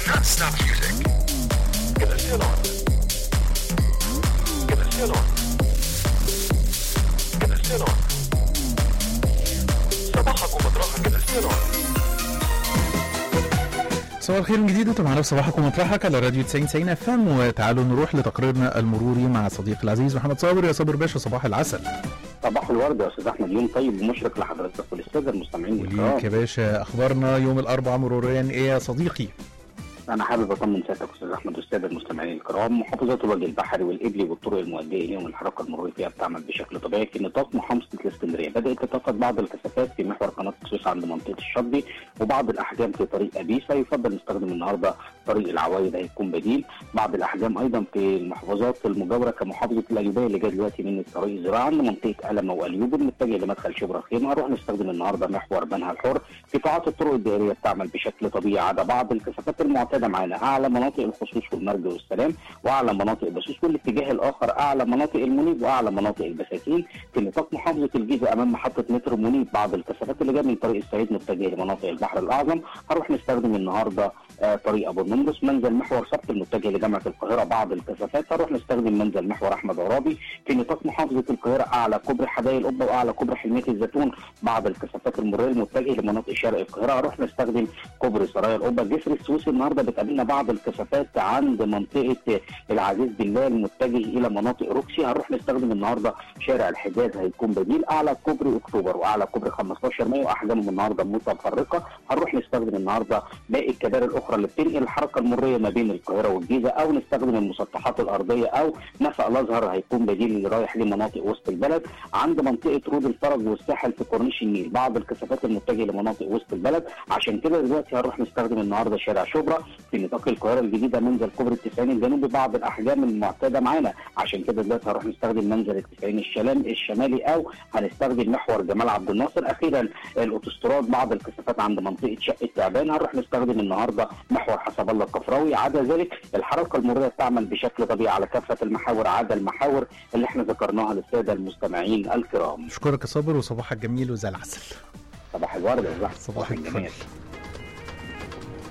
Non-stop music. Get the shit on. Get the shit on. Get the shit on. صباحك ومطرحك get the shit on. صباح الخير من جديد انتم معانا في صباحكم ومطرحك على راديو 90 90 اف ام وتعالوا نروح لتقريرنا المروري مع صديقي العزيز محمد صابر يا صابر باشا صباح العسل صباح الورد يا استاذ احمد يوم طيب ومشرق لحضرتك وللساده المستمعين وليك الكرام يا باشا اخبارنا يوم الاربعاء مروريا ايه يا صديقي انا حابب اطمن سيادتك استاذ احمد والساده المستمعين الكرام محافظات الوجه البحري والابلي والطرق المؤديه اليهم الحركه المروريه فيها بتعمل بشكل طبيعي في نطاق محافظه الاسكندريه بدات تتفق بعض الكثافات في محور قناه السويس عند منطقه الشطبي وبعض الاحجام في طريق ابيسا يفضل نستخدم النهارده طريق العوايد هيكون بديل بعض الاحجام ايضا في المحافظات المجاوره كمحافظه القليوبيه اللي جايه دلوقتي من الطريق الزراعي عند منطقه الم واليوب المتجه لمدخل شبرا الخيمه هنروح نستخدم النهارده محور بنها الحر قطاعات الطرق الدائريه بتعمل بشكل طبيعي عدا بعض الكثافات المعتاده معانا اعلى مناطق الخصوص والمرج والسلام واعلى مناطق بسوس والاتجاه الاخر اعلى مناطق المنيب واعلى مناطق البساتين في نطاق محافظه الجيزه امام محطه مترو منيب بعض الكثافات اللي جايه من طريق الصعيد متجهه لمناطق البحر الاعظم هنروح نستخدم النهارده آه، طريق ابو النمرس منزل محور سبت المتجه لجامعه القاهره بعض الكثافات هنروح نستخدم منزل محور احمد عرابي في نطاق محافظه القاهره اعلى كوبري حدائق القبه واعلى كوبري حلميه الزيتون بعض الكثافات المروريه المتجهه لمناطق شرق القاهره هنروح نستخدم كوبري سرايا القبه جسر السويسي النهارده بتقابلنا بعض الكثافات عند منطقه العزيز بالله المتجه الى مناطق روكسي هنروح نستخدم النهارده شارع الحجاز هيكون بديل اعلى كوبري اكتوبر واعلى كوبري 15 مايو احجامهم النهارده متفرقه هنروح نستخدم النهارده باقي الكباري الاخرى اللي بتنقل الحركه المروريه ما بين القاهره والجيزه او نستخدم المسطحات الارضيه او نفق الازهر هيكون بديل اللي رايح لمناطق وسط البلد عند منطقه رود الفرج والساحل في كورنيش النيل بعض الكثافات المتجهه لمناطق وسط البلد عشان كده دلوقتي هنروح نستخدم النهارده شارع شبرا في نطاق القاهره الجديده منزل كوبري التسعين الجنوبي بعض الاحجام المعتاده معانا عشان كده دلوقتي هنروح نستخدم منزل التسعين الشلام الشمالي او هنستخدم محور جمال عبد الناصر اخيرا الاوتوستراد بعض الكثافات عند منطقه شقه تعبان هنروح نستخدم النهارده محور حسب الله الكفراوي عدا ذلك الحركه المروريه بتعمل بشكل طبيعي على كافه المحاور عدا المحاور اللي احنا ذكرناها للساده المستمعين الكرام اشكرك يا صابر وصباحك جميل وزي العسل صباح الورد يا زحمه صباح الجمال الفل